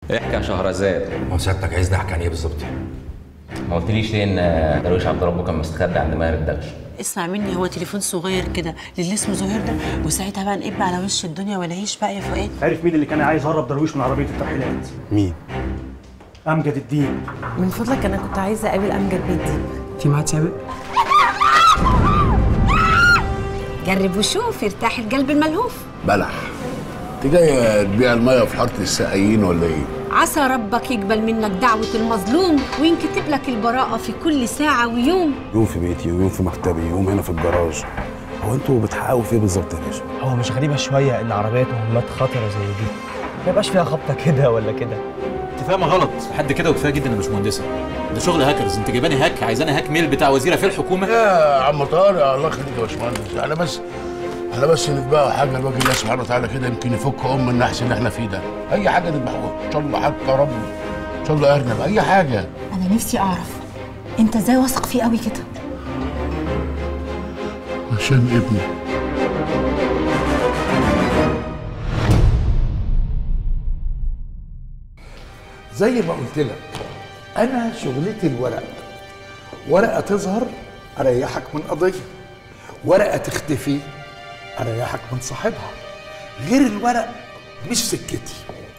احكي يا شهرزاد هو سيادتك عايزني احكي عن ايه بالظبط؟ ما قلتليش ليه ان درويش عبد ربه كان مستخبي عند ماهر الدغش اسمع مني هو تليفون صغير كده للي اسمه زهير ده وساعتها بقى نقب على وش الدنيا ونعيش بقى يا فؤاد عارف مين اللي كان عايز يهرب درويش من عربيه الترحيلات مين؟ امجد الدين من فضلك انا كنت عايزه اقابل امجد بيتي في ميعاد سابق جرب وشوف ارتاح القلب الملهوف بلح انت جايه تبيع الميه في حاره السقايين ولا ايه؟ عسى ربك يقبل منك دعوة المظلوم وينكتب لك البراءة في كل ساعة ويوم يوم في بيتي ويوم في مكتبي ويوم هنا في الجراج هو انتوا بتحققوا في ايه بالظبط يا باشا؟ هو مش غريبة شوية إن عربيات مهمات خطرة زي دي ما يبقاش فيها خبطة كده ولا كده انت فاهمه غلط لحد كده وكفايه جدا انا مش مهندسه ده شغل هاكرز انت جايباني هاك عايزاني هاك ميل بتاع وزيره في الحكومه يا عم طارق الله يخليك يا باشمهندس احنا بس احنا بس نتباع حاجه لوجه الله سبحانه وتعالى كده يمكن يفك ام النحس اللي احنا فيه ده اي حاجه نذبحوها ان شاء الله حتى رب ان شاء الله ارنب اي حاجه أنا نفسي أعرف أنت إزاي واثق فيه قوي كده عشان ابني زي ما قلت لك انا شغلتي الورق ورقه تظهر اريحك من قضيه ورقه تختفي اريحك من صاحبها غير الورق مش سكتي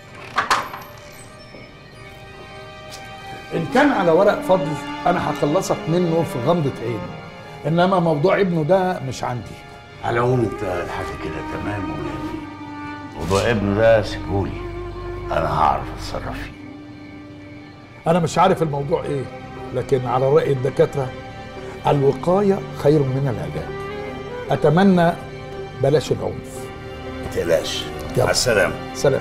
ان كان على ورق فضل انا هخلصك منه في غمضه عين انما موضوع ابنه ده مش عندي على العموم انت الحاجه كده تمام ومية موضوع ابنه ده سيبهولي انا هعرف اتصرف فيه انا مش عارف الموضوع ايه لكن على راي الدكاتره الوقايه خير من العلاج اتمنى بلاش العنف ما تقلقش يلا. مع السلامه سلام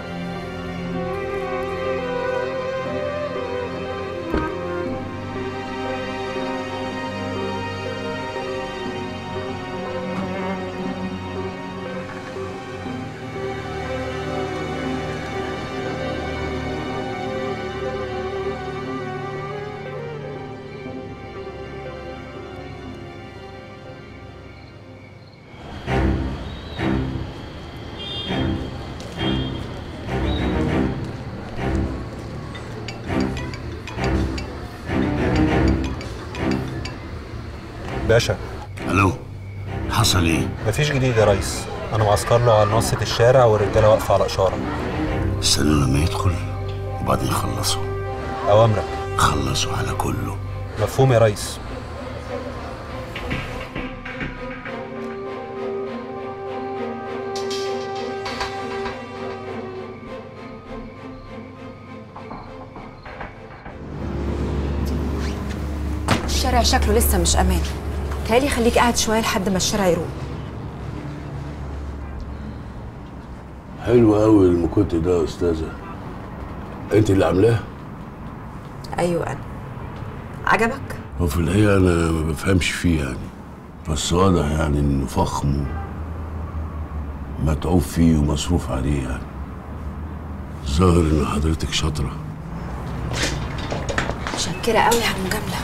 باشا الو حصل ايه؟ مفيش جديد يا ريس أنا معسكر له على نصة الشارع والرجالة واقفة على إشارة استنوا لما يدخل وبعدين خلصوا أوامرك خلصوا على كله مفهوم يا ريس الشارع شكله لسه مش أمان تهيألي خليك قاعد شوية لحد ما الشارع يروق حلو قوي المكوت ده يا استاذه انت اللي عاملاه أيوة أنا عجبك؟ وفي الحقيقه انا ما بفهمش فيه يعني بس واضح يعني انه فخم متعوب فيه ومصروف عليه يعني ظاهر ان حضرتك شاطره متشكرة قوي على المجاملة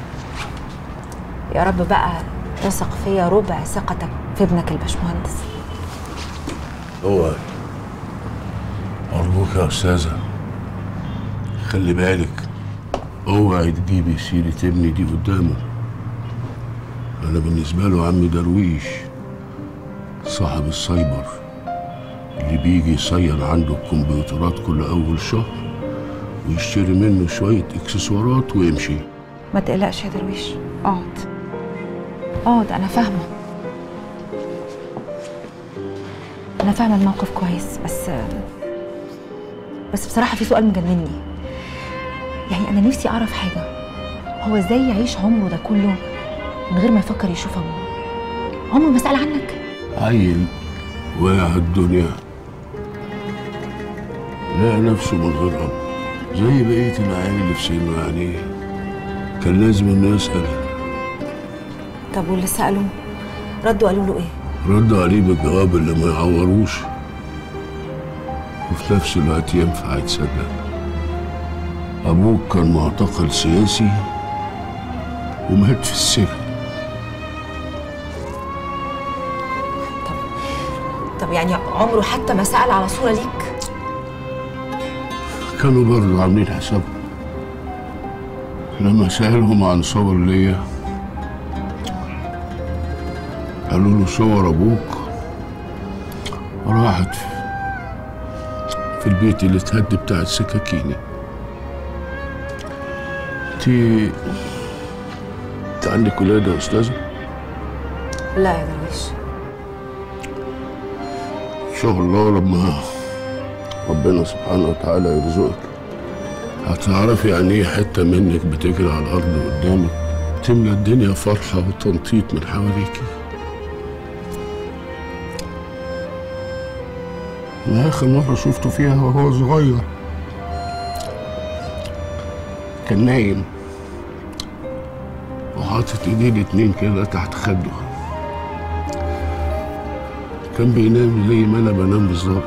يا رب بقى تثق فيا ربع ثقتك في ابنك الباشمهندس هو أرجوك يا أستاذة خلي بالك اوعي تجيبي سيرة ابني دي قدامه أنا بالنسبة له عمي درويش صاحب السايبر اللي بيجي يصين عنده الكمبيوترات كل أول شهر ويشتري منه شوية إكسسوارات ويمشي ما تقلقش يا درويش اقعد اقعد انا فاهمه انا فاهمه الموقف كويس بس بس بصراحه في سؤال مجنني يعني انا نفسي اعرف حاجه هو ازاي يعيش عمره ده كله من غير ما يفكر يشوف ابوه عمره ما سال عنك عيل واقع الدنيا لقى نفسه من غير أب زي بقية العيال اللي في سنه يعني كان لازم إنه يسأل طب واللي سالوه ردوا قالوا له ايه رد عليه بالجواب اللي ما يعوروش وفي نفس الوقت ينفع يتصدق أبوك كان معتقل سياسي ومات في السجن طب يعني عمره حتى ما سال على صوره ليك كانوا برضه عاملين حسابهم لما سألهم عن صور ليا قالوا له صور أبوك راحت في- في البيت اللي اتهد بتاع السكاكيني انت انت عندك ولاد يا أستاذة؟ لا يا درويش إن شاء الله لما ربنا سبحانه وتعالى يرزقك هتعرفي يعني ايه حتة منك بتجري على الأرض قدامك تملى الدنيا فرحة وتنطيط من حواليكي أنا آخر مرة شفته فيها وهو صغير كان نايم وحاطط ايديه الاتنين كده تحت خده كان بينام زي ما انا بنام بالظبط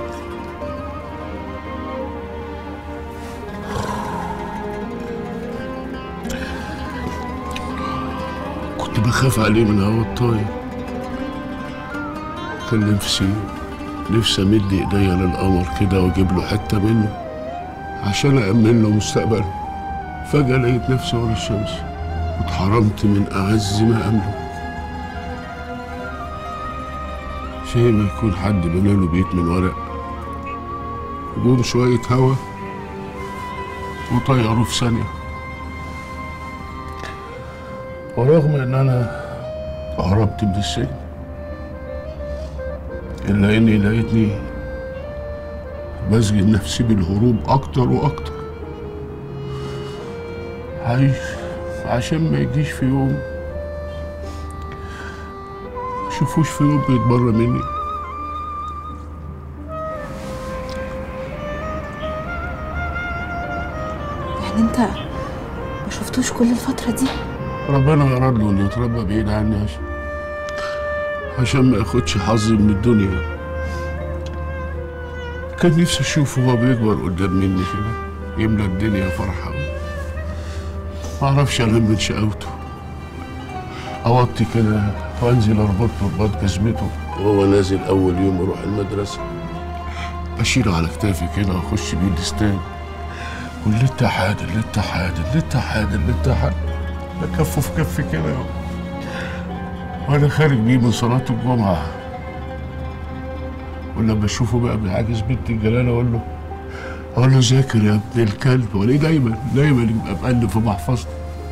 كنت بخاف عليه من هوا الطاير كان نفسي نفسي امد ايديا للقمر كده واجيب له حته منه عشان أأمن له مستقبله فجأة لقيت نفسي ورا الشمس واتحرمت من أعز ما أملك شيء ما يكون حد بنى له بيت من ورق يقوم شوية هوا وطيروا في ثانية ورغم إن أنا هربت من السجن إلا إني لقيتني بسجن نفسي بالهروب أكتر وأكتر عايش عشان ما يجيش في يوم شوفوش في يوم بيتبرى مني يعني انت ما شفتوش كل الفترة دي ربنا أراد له إنه يتربى بعيد عني عشان عشان ما ياخدش حظي من الدنيا كان نفسي أشوفه وهو بيكبر قدام مني كده يملى الدنيا فرحة ما أعرفش أنام من شقاوته أوطي كده وأنزل أربط له رباط جزمته وهو نازل أول يوم أروح المدرسة أشيله على كتافي كده وأخش بيه الاستاد والاتحاد الاتحاد الاتحاد الاتحاد ده كفه في كف كده وانا خارج بيه من صلاة الجمعة ولما اشوفه بقى بيعاكس بنت الجلالة اقول له اقول له ذاكر يا ابن الكلب والاقيه دايما دايما يبقى مقلب في محفظته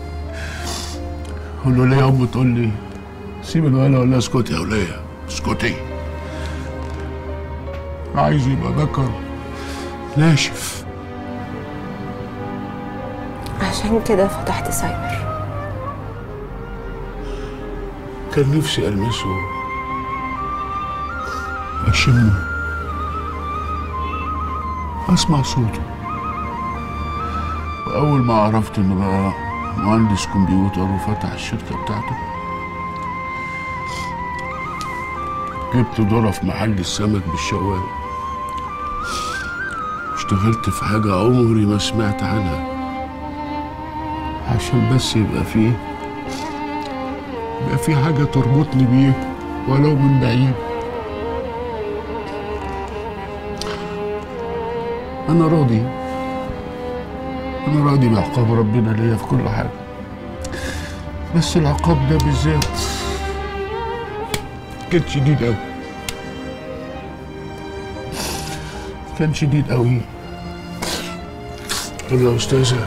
اقول له ليه يا ام تقول لي سيب الولا ولا اسكتي يا وليه اسكتي عايز يبقى ذكر ناشف عشان كده فتحت سايبر كان نفسي ألمسه أشمه أسمع صوته وأول ما عرفت إنه بقى مهندس كمبيوتر وفتح الشركة بتاعته جبت ذرة في محل السمك بالشوال اشتغلت في حاجة عمري ما سمعت عنها عشان بس يبقى فيه يبقى في حاجة تربطني بيه ولو من بعيد أنا راضي أنا راضي بعقاب ربنا ليا في كل حاجة بس العقاب ده بالذات كان شديد أوي كان شديد أوي قول يا أستاذة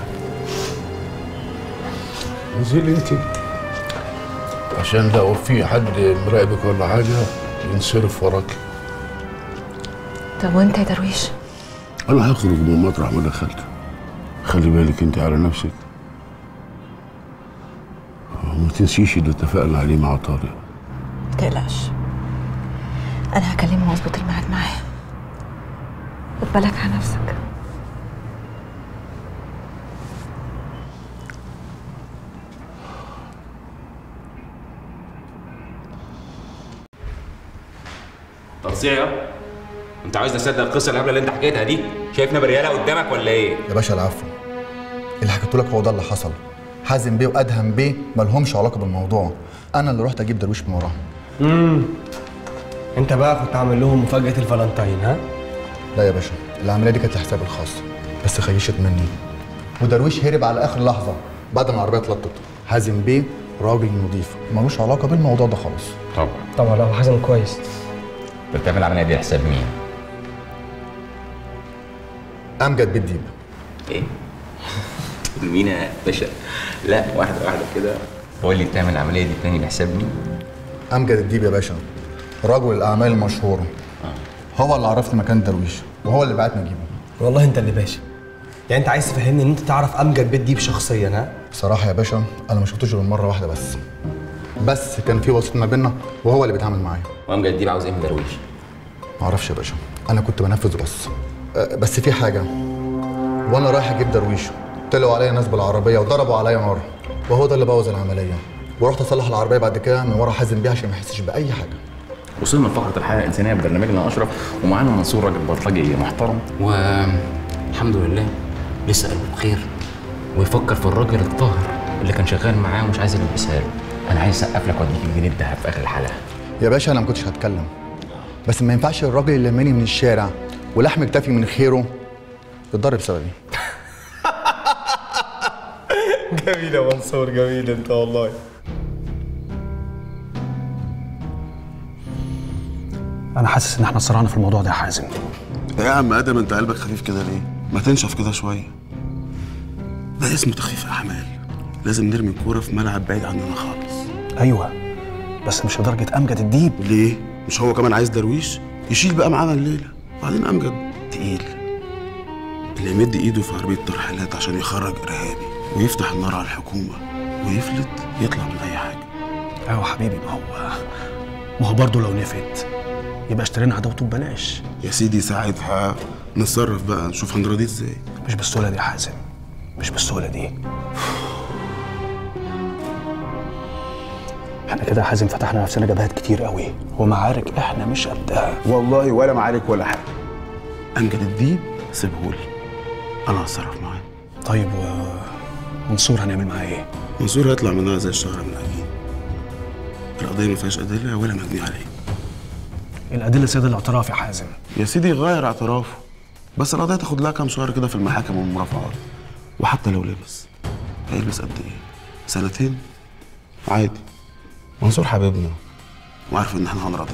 انزلي انتي عشان لو في حد مراقبك ولا حاجة ينصرف وراك طب وانت يا درويش أنا هخرج من مطرح ما دخلت خلي بالك أنت على نفسك وما تنسيش اللي اتفقنا عليه مع طارق متقلقش انا هكلمه واظبط الميعاد معاه خد بالك على نفسك تصيع انت عايز تصدق القصه الهبله اللي انت حكيتها دي شايفنا برياله قدامك ولا ايه يا باشا العفو اللي حكيته لك هو ده اللي حصل حازم بيه وادهم بيه مالهمش علاقه بالموضوع انا اللي رحت اجيب درويش من وراهم امم انت بقى كنت عامل لهم مفاجاه الفالنتاين ها لا يا باشا العمليه دي كانت لحسابي الخاص بس خيشت مني ودرويش هرب على اخر لحظه بعد ما العربيه اتلطت حازم بيه راجل نظيف ملوش علاقه بالموضوع ده خالص طبعا طبعا لا هو حازم كويس انت بتعمل العمليه دي حساب مين؟ امجد بالديب ايه؟ مين يا باشا؟ لا واحده واحده كده قول لي بتعمل العمليه دي تاني بحساب مين؟ امجد الديب يا باشا رجل الاعمال المشهور هو اللي عرفني مكان درويش وهو اللي بعتني اجيبه والله انت اللي باشا يعني انت عايز تفهمني ان انت تعرف امجد بيت ديب شخصيا ها بصراحه يا باشا انا ما شفتوش غير مره واحده بس بس كان في وسيط ما بيننا وهو اللي بيتعامل معايا وامجد دي عاوز ايه من درويش؟ ما اعرفش يا باشا انا كنت بنفذ بس أه، بس في حاجه وانا رايح اجيب درويش طلعوا عليا ناس بالعربيه وضربوا عليا نار وهو ده اللي بوظ العمليه ورحت اصلح العربيه بعد كده من ورا حازم بيه عشان ما يحسش باي حاجه وصلنا لفقره الحياه الانسانيه ببرنامجنا اشرف ومعانا منصور راجل بلطجي محترم والحمد لله لسه قلبه بخير ويفكر في الراجل الطاهر اللي كان شغال معاه ومش عايز يلبسها له انا عايز اسقف لك واديك الجنيه الدهب في اخر الحلقه يا باشا انا ما كنتش هتكلم بس ما ينفعش الراجل اللي لماني من الشارع ولحم اكتفي من خيره يتضرب بسببي جميل يا منصور جميل انت والله انا حاسس ان احنا صرعنا في الموضوع ده يا حازم ايه يا عم ادم انت قلبك خفيف كده ليه؟ ما تنشف كده شويه ده اسمه تخفيف احمال لازم نرمي الكوره في ملعب بعيد عننا خالص ايوه بس مش لدرجه امجد الديب ليه؟ مش هو كمان عايز درويش؟ يشيل بقى معانا الليله بعدين امجد تقيل اللي يمد ايده في عربيه ترحيلات عشان يخرج ارهابي ويفتح النار على الحكومه ويفلت يطلع من اي حاجه ايوه حبيبي ما هو ما هو برضه لو نفت يبقى اشترينا عدوته ببلاش يا سيدي ساعتها نتصرف بقى نشوف هنراضيه ازاي مش بالسهوله دي يا حازم مش بالسهوله دي احنا كده يا حازم فتحنا نفسنا جبهات كتير قوي ومعارك احنا مش قدها والله ولا معارك ولا حاجه امجد الديب سيبهولي انا هتصرف معاه طيب ومنصور هنعمل معاه ايه؟ منصور هيطلع منها زي الشهر من العجين القضيه ما فيهاش ادله ولا مبني عليه الادله سيد الاعتراف يا حازم يا سيدي غير اعترافه بس القضيه تاخد لها كام شهر كده في المحاكم والمرافعات وحتى لو لبس هيلبس قد ايه سنتين عادي منصور حبيبنا وعارف ان احنا هنراضيه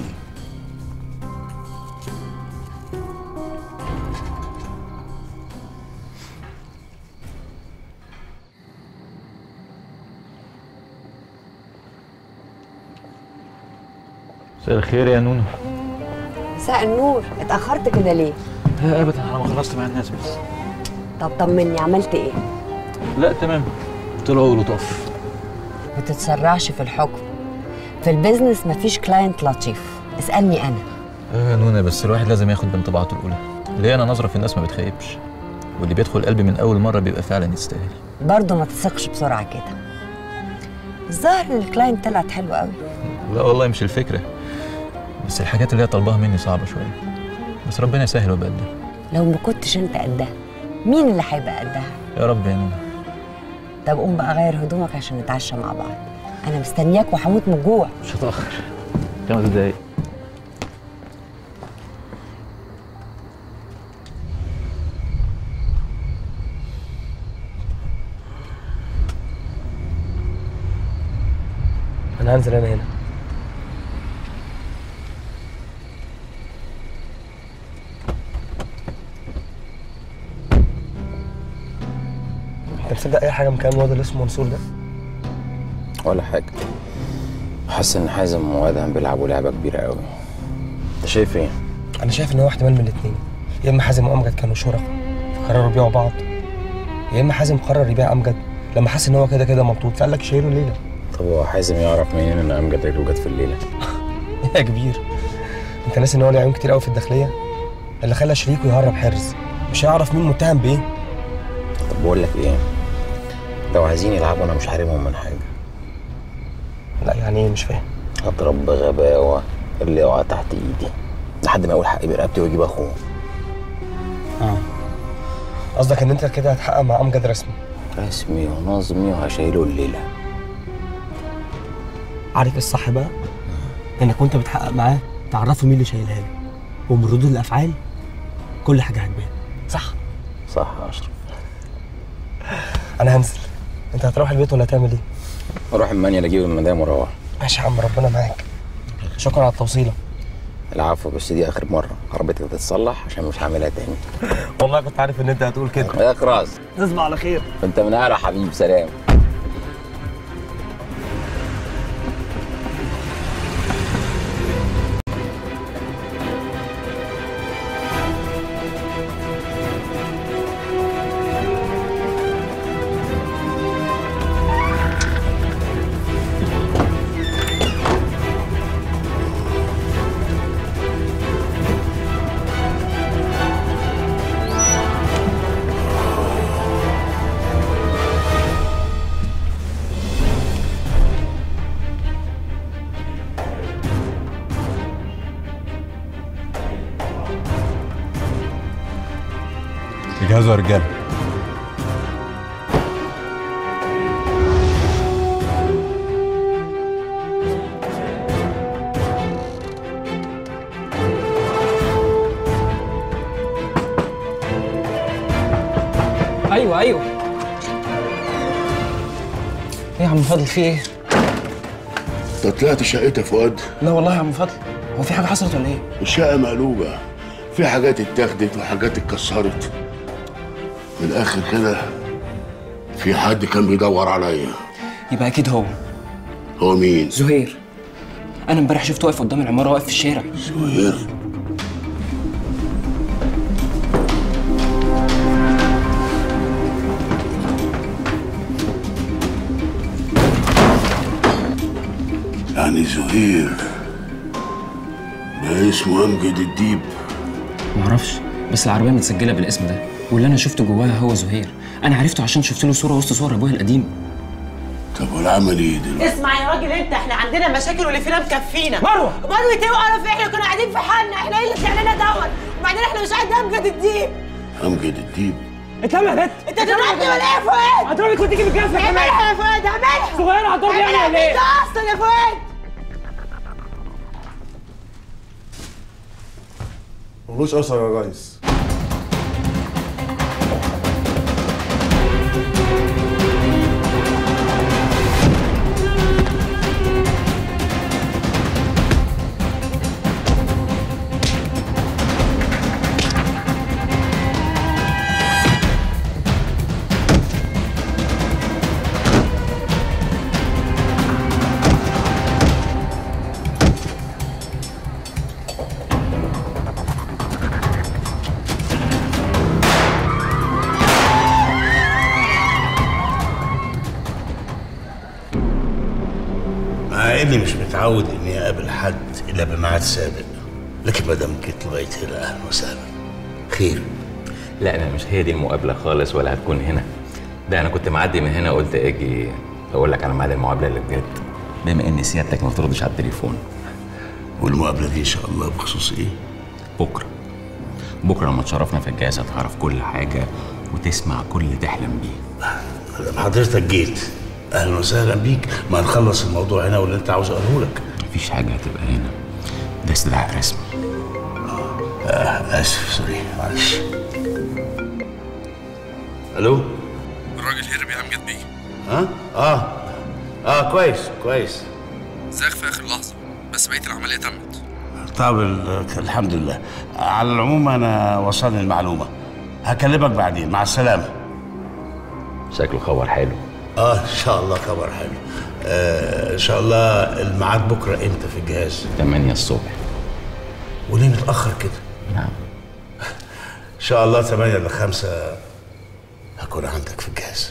مساء الخير يا نونو مساء النور اتأخرت كده ليه؟ لا ابدا انا ما خلصت مع الناس بس طب طمني عملت ايه؟ لا تمام طلعوا لطاف ما تتسرعش في الحكم في البيزنس مفيش كلاينت لطيف اسألني أنا اه يا نونا بس الواحد لازم ياخد بانطباعاته الاولى ليه انا نظره في الناس ما بتخيبش واللي بيدخل قلبي من اول مره بيبقى فعلا يستاهل برضه ما تثقش بسرعة كده الظاهر ان الكلاينت طلعت حلوة قوي لا والله مش الفكره بس الحاجات اللي هي طالباها مني صعبه شويه بس ربنا يسهل وبقدر لو ما كنتش انت قدها مين اللي هيبقى قدها؟ يا رب يا نونا طب قوم بقى غير هدومك عشان نتعشى مع بعض انا مستنياك وهموت من الجوع مش هتاخر خمس دقايق انا هنزل انا هنا انت مصدق اي حاجه من كلام الواد اللي اسمه منصور ده ولا حاجة حاسس إن حازم وأدهم بيلعبوا لعبة كبيرة قوي أنت شايف إيه؟ انا شايف ان هو احتمال من الاثنين يا اما حازم وامجد كانوا شركاء فقرروا يبيعوا بعض يا اما حازم قرر يبيع امجد لما حس ان هو كده كده مبسوط فقال لك شايله الليله طب هو حازم يعرف منين إن أمجد رجله جت في الليلة؟ يا كبير انت ناسي ان هو ليه عيون كتير قوي في الداخليه اللي خلى شريكه يهرب حرز مش هيعرف مين متهم بايه طب بقول لك إيه؟ لو عايزين يلعبوا أنا مش حارمهم من حاجة لا يعني ايه مش فاهم هضرب بغباوة اللي يقع تحت إيدي لحد ما يقول حقي برقبتي ويجيب أخوه اه قصدك ان انت كده هتحقق مع امجد رسمي رسمي ونظمي وهشيله الليلة عارف الصح بقى انك وانت بتحقق معاه تعرفه مين اللي شايلها له ومن ردود الافعال كل حاجه هتبان صح صح يا أشرف انا هنزل انت هتروح البيت ولا هتعمل ايه اروح المانيال اجيب المدام واروح ماشي يا عم ربنا معاك شكرا على التوصيله العفو بس دي اخر مره عربيتك تتصلح عشان مش هعملها تاني والله كنت عارف ان انت هتقول كده يا خلاص تصبح على خير انت من اعلى حبيب سلام اجهزوا يا رجاله ايوه ايوه ايه يا عم فضل في ايه؟ انت طلعت شقتها يا فؤاد لا والله يا عم فضل هو في حاجه حصلت ولا ايه؟ الشقه مقلوبه في حاجات اتاخدت وحاجات اتكسرت من الاخر كده في حد كان بيدور عليا يبقى اكيد هو هو مين زهير انا امبارح شفته واقف قدام العماره واقف في الشارع زهير يعني زهير ده اسمه امجد الديب معرفش بس العربيه متسجله بالاسم ده واللي انا شفته جواها هو زهير انا عرفته عشان شفت له صوره وسط صور ابويا القديم طب والعمل ايه دلوقتي اسمع يا راجل انت احنا عندنا مشاكل واللي فينا مكفينا مروه مروه ايه وقرف احنا كنا قاعدين في حالنا احنا ايه اللي طلع لنا دوت وبعدين احنا مش قاعد امجد الديب امجد الديب انت يا بنت انت ضربني ولا ايه يا فؤاد؟ هتضربك وانت تجيب الجزمه كمان اعملها يا فؤاد اعملها صغيره هتضربني انا اعملها ولا ايه؟ انت اصلا يا فؤاد ملوش اثر يا ريس مع اني مش متعود اني اقابل حد الا بميعاد سابق لكن ما دام جيت لغايه هنا اهلا وسهلا خير لا انا مش هي دي المقابله خالص ولا هتكون هنا ده انا كنت معدي من هنا قلت اجي اقول لك على ميعاد المقابله اللي بجد بما ان سيادتك ما بتردش على التليفون والمقابله دي ان شاء الله بخصوص ايه بكره بكره لما تشرفنا في الجهاز هتعرف كل حاجه وتسمع كل اللي تحلم بيه مادام حضرتك جيت اهلا وسهلا بيك ما نخلص الموضوع هنا واللي انت عاوز اقوله لك مفيش حاجه هتبقى هنا ده استدعاء رسمي آه اسف سوري معلش الو الراجل هرب يا امجد بيه ها اه اه كويس كويس زاغ في اخر لحظه بس بقيه العمليه تمت طب ال- الحمد لله على العموم انا وصلني المعلومه هكلمك بعدين مع السلامه شكله خبر حلو اه ان شاء الله خبر حلو آه ان شاء الله الميعاد بكره امتى في الجهاز 8 الصبح وليه متاخر كده نعم ان شاء الله 8 ل 5 هكون عندك في الجهاز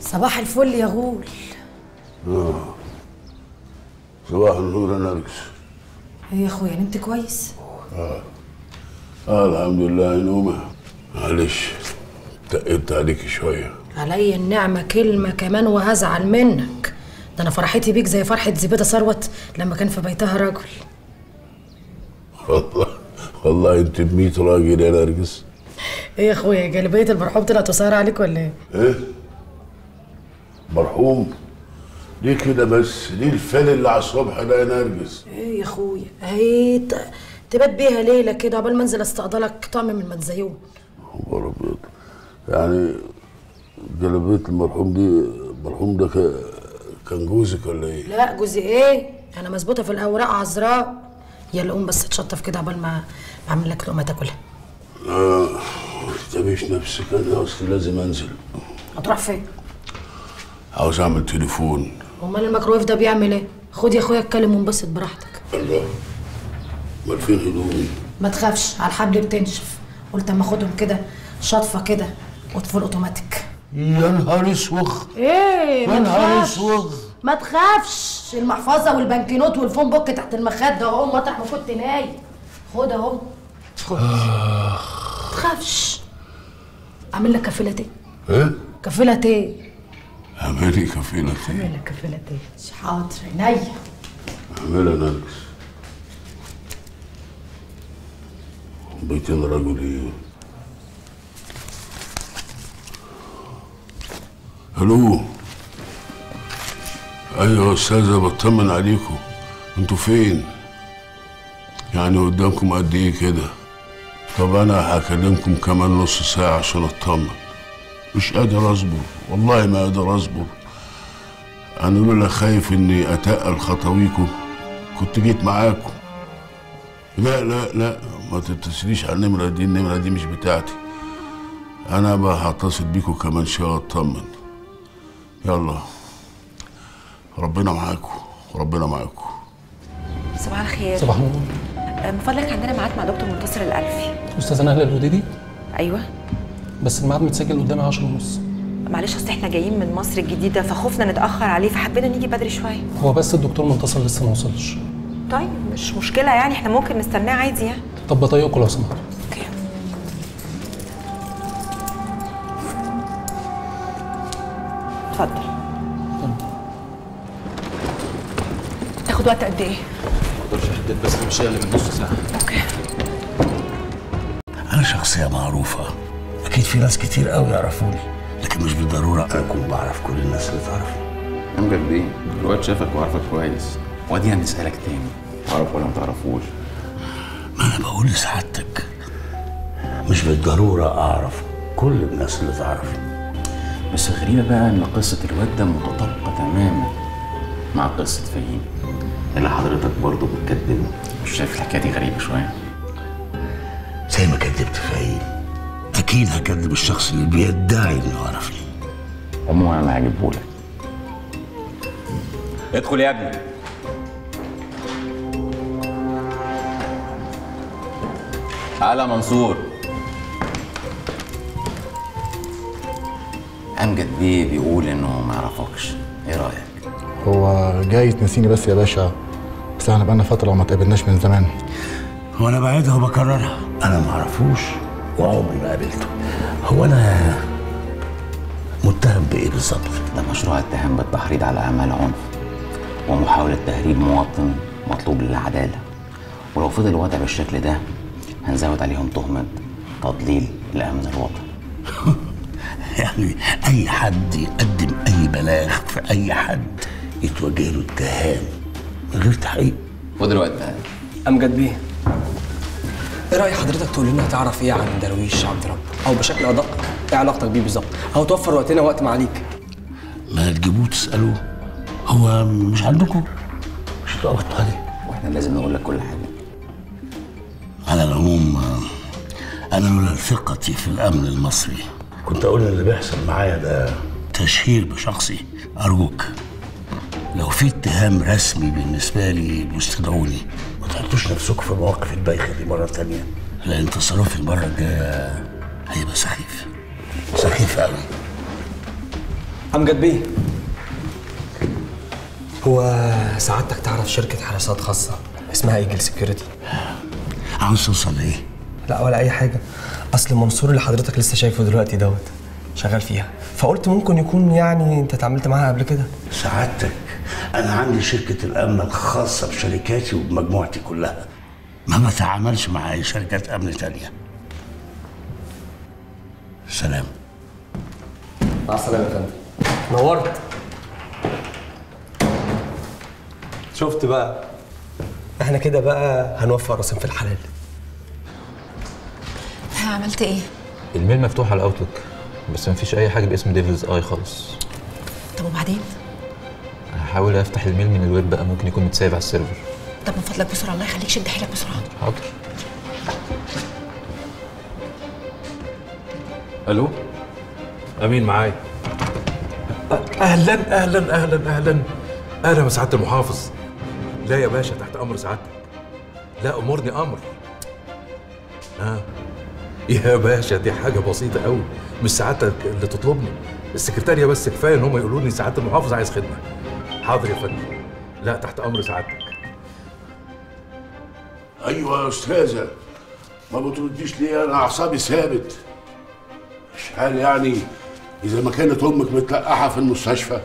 صباح الفل يا غول اه صباح النور يا نرجس ايه يا اخويا نمت كويس اه اه الحمد لله نومه معلش تقلت عليك شويه عليا النعمة كلمة كمان وهزعل منك ده أنا فرحتي بيك زي فرحة زبيدة ثروت لما كان في بيتها رجل والله والله انت بميت راجل يا نرجس إيه يا أخويا جلبية المرحوم طلعت قصيرة عليك ولا إيه؟ ايه مرحوم ليه كده بس ليه الفل اللي على الصبح ده يا نرجس إيه يا أخويا أهي ت- تبات بيها ليلة كده عقبال ما أنزل أستقبلك طعم من المنزيون خبر ابيض يعني جلبية المرحوم دي المرحوم ده ك- كان جوزك ولا ايه؟ لا جوزي إيه؟ أنا مظبوطة في الأوراق عذراء يلا قوم بس تشطف كده عقبال ما ما أعمل لك لقمة تاكلها اه ما تتعبيش نفسك انا اصلي لازم انزل هتروح فين؟ عاوز اعمل تليفون أمال الميكرويف ده بيعمل إيه؟ خد يا أخويا اتكلم وانبسط براحتك الله امال فين هدومي؟ ما تخافش على الحبل بتنشف قلت اما اخدهم كده شطفه كده وتفول اوتوماتيك يا نهار اسوخ ايه يا ما نهار تخافش اسود ما تخافش المحفظه والبنكنوت والفون بوك تحت المخده اهو مطرح ما كنت نايم خد اهو خد ما تخافش اعمل لك كفيله ايه ايه؟ كفيله ايه اعملي كفيلة اعمل لك كفيله ايه حاضر عينيا اعملها نرجس بيتين رجل ايه؟ الو ايوه يا استاذه بطمن عليكم انتوا فين يعني قدامكم قد ايه كده طب انا هكلمكم كمان نص ساعه عشان اطمن مش قادر اصبر والله ما قادر اصبر انا لولا خايف اني اتقل خطويكم كنت جيت معاكم لا لا لا ما تتصليش على النمره دي النمره دي مش بتاعتي انا بقى هتصل بيكم كمان شويه اطمن يلا ربنا معاكم ربنا معاكم صباح الخير صباح النور آه، من فضلك عندنا ميعاد مع دكتور منتصر الألفي استاذه نهله الوديدي أيوه بس الميعاد متسجل قدامي 10 ونص معلش أصل إحنا جايين من مصر الجديدة فخفنا نتأخر عليه فحبينا نيجي بدري شوية هو بس الدكتور منتصر لسه ما وصلش طيب مش مشكلة يعني إحنا ممكن نستناه عادي يعني طب بطيقكم لو سمحتوا اتفضل تاخد وقت قد إيه؟ مقدرش احدد بس مش اقل من نص ساعه أنا شخصية معروفة أكيد في ناس كتير قوي يعرفوني لكن مش بالضرورة أنا أكون بعرف كل الناس اللي تعرفني امجد بيه الواد شافك وعارفك كويس وادي هنسالك تاني تعرف ولا ما تعرفوش ما أنا بقول لسعادتك مش بالضرورة أعرف كل الناس اللي تعرفني بس الغريبه بقى ان قصه الواد ده متطابقه تماما مع قصه فهيم اللي حضرتك برضه بتكذبه مش شايف الحكايه دي غريبه شويه زي ما كذبت فهيم أكيد هكذب الشخص اللي بيدعي إنه عرفني عموما انا هجيبهولك ادخل يا ابني تعالى منصور امجد بيه بيقول انه ما يعرفكش ايه رايك هو جاي تنسيني بس يا باشا بس احنا بقالنا فتره وما تقابلناش من زمان هو أنا بعيدها وبكررها أنا ما أعرفوش وعمري ما قابلته هو أنا متهم بإيه بالظبط؟ ده مشروع اتهام بالتحريض على اعمال عنف ومحاوله تهريب مواطن مطلوب للعداله ولو فضل الوضع بالشكل ده هنزود عليهم تهمه تضليل الامن الوطني يعني أي حد يقدم أي بلاغ في أي حد يتوجه له اتهام من غير تحقيق خد الوقت ده امجد بيه ايه راي حضرتك تقول لنا تعرف ايه عن درويش عبد رب او بشكل ادق ايه علاقتك بيه بالظبط او توفر وقتنا وقت معاليك ما تجيبوه تسألوه هو مش عندكم مش اتقبضتوا عليه واحنا لازم نقول لك كل حاجه على العموم آه، أنا لولا ثقتي في الأمن المصري كنت أقول إن اللي بيحصل معايا ده تشهير بشخصي أرجوك لو في اتهام رسمي بالنسبة لي واستدعوني ما تحطوش نفسكم في المواقف البايخة دي مرة تانية لأن تصرفي المرة الجاية هيبقى سخيف سخيف أوي امجد بيه هو سعادتك تعرف شركة حراسات خاصة اسمها ايجل سكيورتي عاوز توصل لايه؟ لا ولا أي حاجة أصل منصور اللي حضرتك لسه شايفه دلوقتي دوت شغال فيها فقلت ممكن يكون يعني أنت اتعاملت معاها قبل كده سعادتك انا عندي شركه الامن الخاصه بشركاتي وبمجموعتي كلها ما بتعاملش مع اي شركات امن تانية سلام مع السلامة يا فندم نورت شفت بقى احنا كده بقى هنوفر راسم في الحلال عملت ايه؟ الميل مفتوح على الاوتلوك بس مفيش اي حاجه باسم ديفلز اي خالص طب وبعدين؟ هحاول افتح الميل من الويب بقى ممكن يكون متسايب على السيرفر طب من فضلك بسرعه الله يخليك شد حيلك بسرعه حاضر الو امين معايا اهلا اهلا اهلا اهلا اهلا يا سعاده المحافظ لا يا باشا تحت امر سعادتك لا امرني امر ها يا باشا دي حاجه بسيطه قوي مش سعادتك اللي تطلبني السكرتاريه بس كفايه ان هم يقولوا لي سعاده المحافظ عايز خدمه حاضر يا فندم لا تحت امر سعادتك ايوه يا استاذه ما بترديش ليه انا اعصابي ثابت مش حال يعني اذا ما كانت امك متلقحه في المستشفى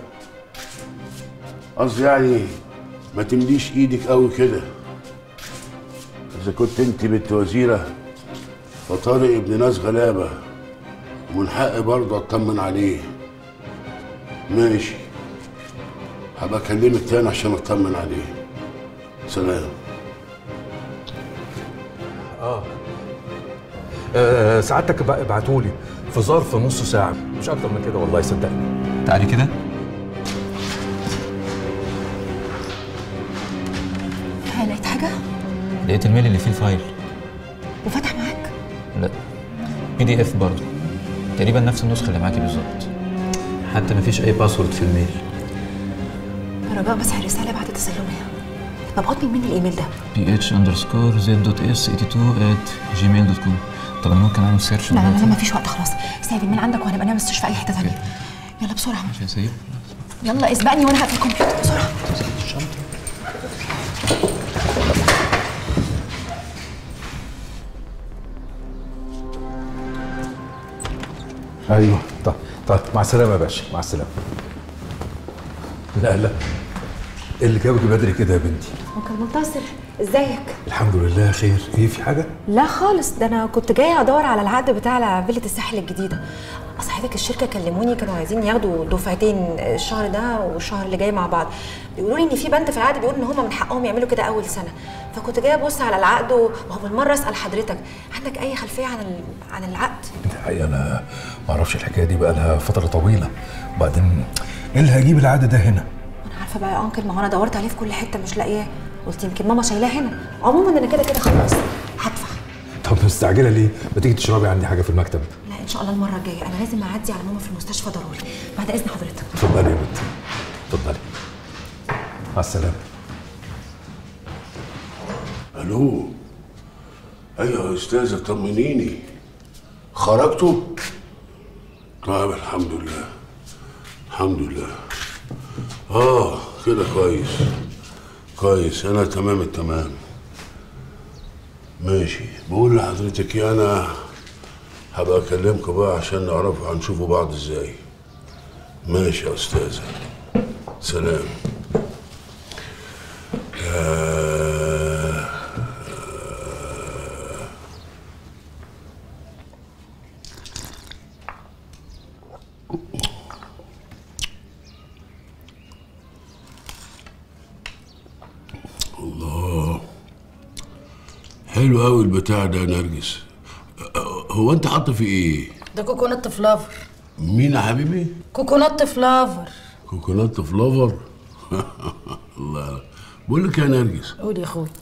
قصدي يعني ما تمليش ايدك قوي كده اذا كنت انت بنت وزيره فطارق ابن ناس غلابه ومن حقي برضه اطمن عليه ماشي هبقى اكلمك تاني عشان اطمن عليه سلام اه, آه سعادتك بقى ابعتوا لي في ظرف نص ساعه مش اكتر من كده والله صدقني تعالي كده ها لقيت حاجه؟ لقيت الميل اللي فيه الفايل وفتح معاك؟ لا بي دي اف برضه تقريبا نفس النسخه اللي معاكي بالظبط حتى مفيش اي باسورد في الميل رجاء مسح الرساله بعد تسلمها مبعوت من مين الايميل ده؟ بي اتش اندرسكور زد دوت اس 82 ات جيميل دوت كوم طب انا ممكن اعمل سيرش لا لا لا مفيش وقت خلاص سايب من عندك وهنبقى نعمل سيرش في اي حته ثانيه يلا بسرعه مش هسيب يلا اسبقني وانا هقفل الكمبيوتر بسرعه ايوه طيب طيب مع السلامه يا باشا مع السلامه لا لا إيه اللي جابك بدري كده يا بنتي ممكن منتصر ازيك الحمد لله خير ايه في حاجه لا خالص ده انا كنت جايه ادور على العقد بتاع فيلة الساحل الجديده صاحبك الشركه كلموني كانوا عايزين ياخدوا دفعتين الشهر ده والشهر اللي جاي مع بعض بيقولوا لي ان في بند في العقد بيقول ان هم من حقهم يعملوا كده اول سنه فكنت جايه ابص على العقد وهو بالمره اسال حضرتك عندك اي خلفيه عن ال- عن العقد الحقيقه انا ما اعرفش الحكايه دي بقى لها فتره طويله وبعدين ايه اللي هيجيب العاده ده هنا انا عارفه بقى يا انكل ما هو انا دورت عليه في كل حته مش لاقياه قلت يمكن ماما شايلاه هنا عموما انا كده كده خلاص هدفع طب مستعجله ليه ما تيجي تشربي عندي حاجه في المكتب لا ان شاء الله المره الجايه انا لازم اعدي على ماما في المستشفى ضروري بعد اذن حضرتك اتفضلي يا بنتي اتفضلي مع السلامه الو ايوه يا استاذه طمنيني خرجتوا طيب الحمد لله الحمد لله اه كده كويس كويس انا تمام التمام ماشي بقول لحضرتك إيه، انا هبقى اكلمكم بقى عشان نعرف هنشوفوا بعض ازاي ماشي يا استاذه سلام آه الله حلو قوي البتاع ده يا نرجس أه، هو انت حاطه فيه ايه ده كوكونات فلافر مين يا حبيبي كوكونات فلافر كوكونات فلافر الله بقول لك يا نرجس قول يا اخوي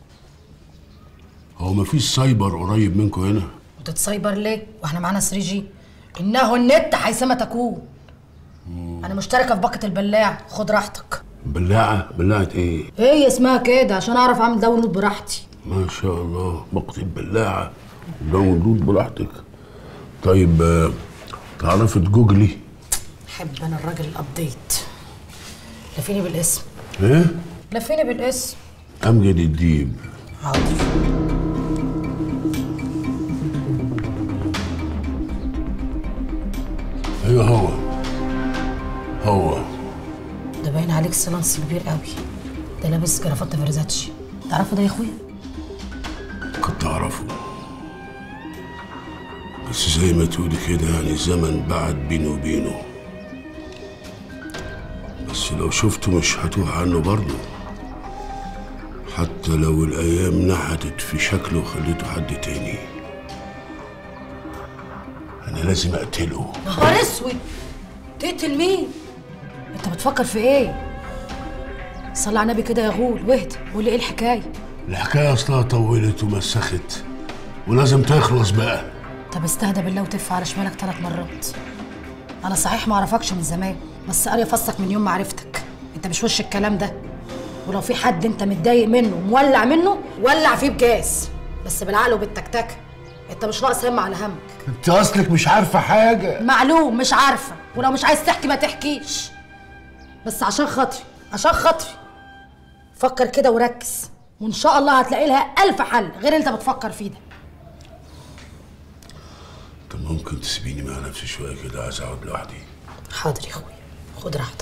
هو مفيش سايبر قريب منكم هنا وتتصيبر ليه واحنا معانا 3 جي انه النت حيثما تكون انا مشتركه في باقه البلاع خد راحتك بلاعه بلاعه ايه هي اسمها كده عشان اعرف اعمل داونلود براحتي ما شاء الله بقت البلاعه داونلود براحتك طيب آه، تعرفي تجوجلي احب انا الراجل الابديت لفيني بالاسم ايه لفيني بالاسم امجد الديب حاضر ايوه هو هو ده باين عليك سلانس كبير قوي ده لابس جرافات فرزاتشي تعرفه ده يا اخويا كنت اعرفه بس زي ما تقولي كده يعني الزمن بعد بيني وبينه بس لو شفته مش هتوه عنه برضه حتى لو الايام نحتت في شكله وخليته حد تاني انا لازم اقتله نهار اسود تقتل مين انت بتفكر في ايه صلي على النبي كده يا غول واهدى قول لي ايه الحكايه الحكايه اصلها طولت ومسخت ولازم تخلص بقى طب استهدى بالله وتف على شمالك ثلاث مرات انا صحيح ما اعرفكش من زمان بس قاريه فصك من يوم ما عرفتك انت مش وش الكلام ده ولو في حد انت متضايق منه ومولع منه ولع فيه بجاز بس بالعقل وبالتكتكه انت مش ناقص هم على همك انت اصلك مش عارفه حاجه معلوم مش عارفه ولو مش عايز تحكي ما تحكيش بس عشان خاطري عشان خاطري فكر كده وركز وان شاء الله هتلاقي لها الف حل غير اللي انت بتفكر فيه ده طب ممكن تسيبيني مع نفسي شويه كده عايز اقعد لوحدي حاضر يا اخويا خد راحتك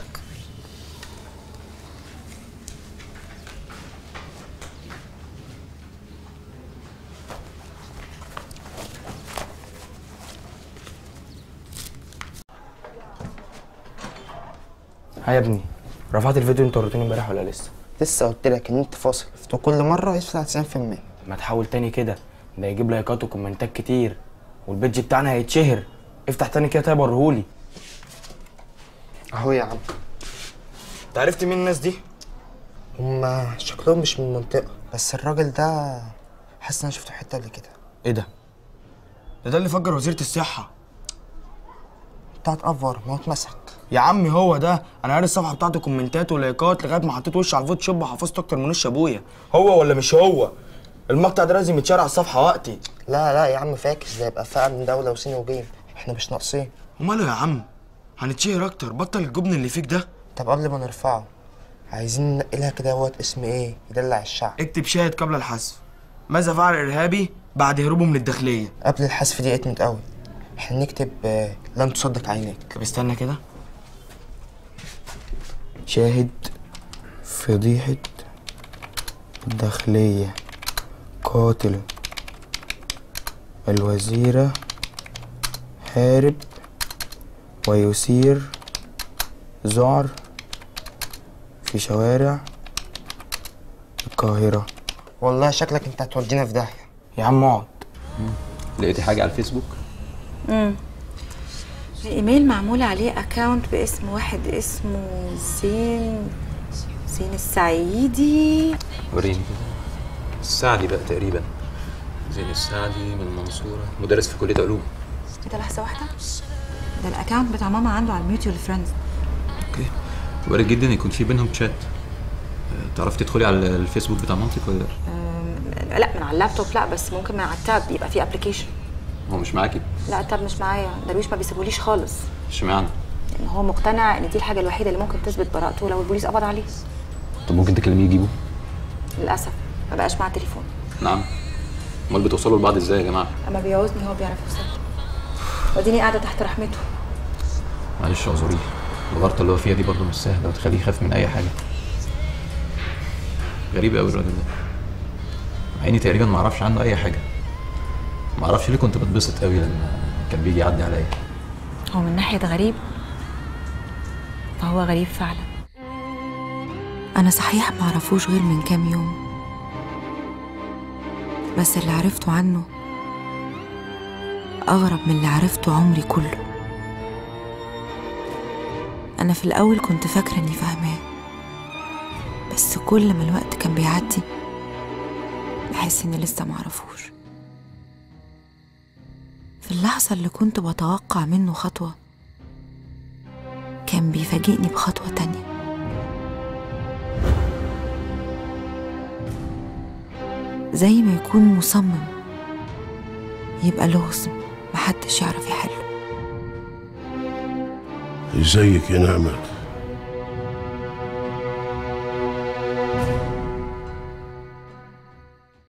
ها يا ابني رفعت الفيديو انت وريتوني امبارح ولا لسه لسه قلت لك ان انت فاصل وكل مره يطلع 90% ما تحاول تاني كده ده يجيب لايكات وكومنتات كتير والبيدج بتاعنا هيتشهر افتح تاني كده طيب وريهولي اهو يا عم انت عرفت مين الناس دي هما شكلهم مش من المنطقه بس الراجل ده حاسس ان انا شفته في حته قبل كده ايه ده ده ده اللي فجر وزيره الصحه بتاعت افور ما هو اتمسك يا عمي هو ده انا قاري الصفحه بتاعته كومنتات ولايكات لغايه ما حطيت وشي على الفوتوشوب وحفظته اكتر من وش ابويا هو ولا مش هو المقطع ده لازم يتشال على الصفحه وقتي لا لا يا عم فاكس ده يبقى فعلا من دوله وسين وجيم احنا مش ناقصين وماله يا عم هنتشهر اكتر بطل الجبن اللي فيك ده طب قبل ما نرفعه عايزين ننقلها كده اهوت اسم ايه يدلع الشعب اكتب شاهد قبل الحذف ماذا فعل الارهابي بعد هروبه من الداخليه قبل الحذف دي اتمت قوي احنا نكتب آه، لن تصدق عينيك طب استنى كده شاهد فضيحة الداخلية قاتل الوزيرة حارب ويثير ذعر في شوارع القاهرة والله شكلك انت هتودينا في داهيه يا عم اقعد لقيتي حاجه على الفيسبوك امم الايميل معمول عليه اكاونت باسم واحد اسمه زين زين السعيدي وريني كده السعدي بقى تقريبا زين السعدي من المنصورة مدرس في كلية علوم كده لحظه واحده ده الاكاونت بتاع ماما عنده على الميوتيول فريندز اوكي وارد جدا يكون في بينهم تشات آه، تعرفي تدخلي على الفيسبوك بتاع مامتك ولا لا؟ لا من على اللابتوب لا بس ممكن من على التاب يبقى في ابلكيشن هو مش معاكي لا التاب مش معايا درويش ما بيسيبوليش خالص اشمعنى؟ لان هو مقتنع ان دي الحاجه الوحيده اللي ممكن تثبت براءته لو البوليس قبض عليه طب ممكن تكلميه يجيبه؟ للاسف ما بقاش معاه تليفون نعم امال بتوصلوا لبعض ازاي يا جماعه؟ اما بيعوزني هو بيعرف يوصل واديني قاعده تحت رحمته معلش اعذريه الغلطه اللي هو فيها دي برضه مش سهله وتخليه يخاف من اي حاجه غريب قوي الراجل ده مع اني تقريبا ما اعرفش عنه اي حاجه ما اعرفش ليه كنت بتبسط قوي لما كان بيجي يعدي عليا هو من ناحيه غريب فهو غريب فعلا انا صحيح ما اعرفوش غير من كام يوم بس اللي عرفته عنه اغرب من اللي عرفته عمري كله انا في الاول كنت فاكره اني فاهماه بس كل ما الوقت كان بيعدي بحس اني لسه معرفوش في اللحظه اللي كنت بتوقع منه خطوه كان بيفاجئني بخطوه تانيه زي ما يكون مصمم يبقى لغز محدش يعرف يحله ازيك يا نعمة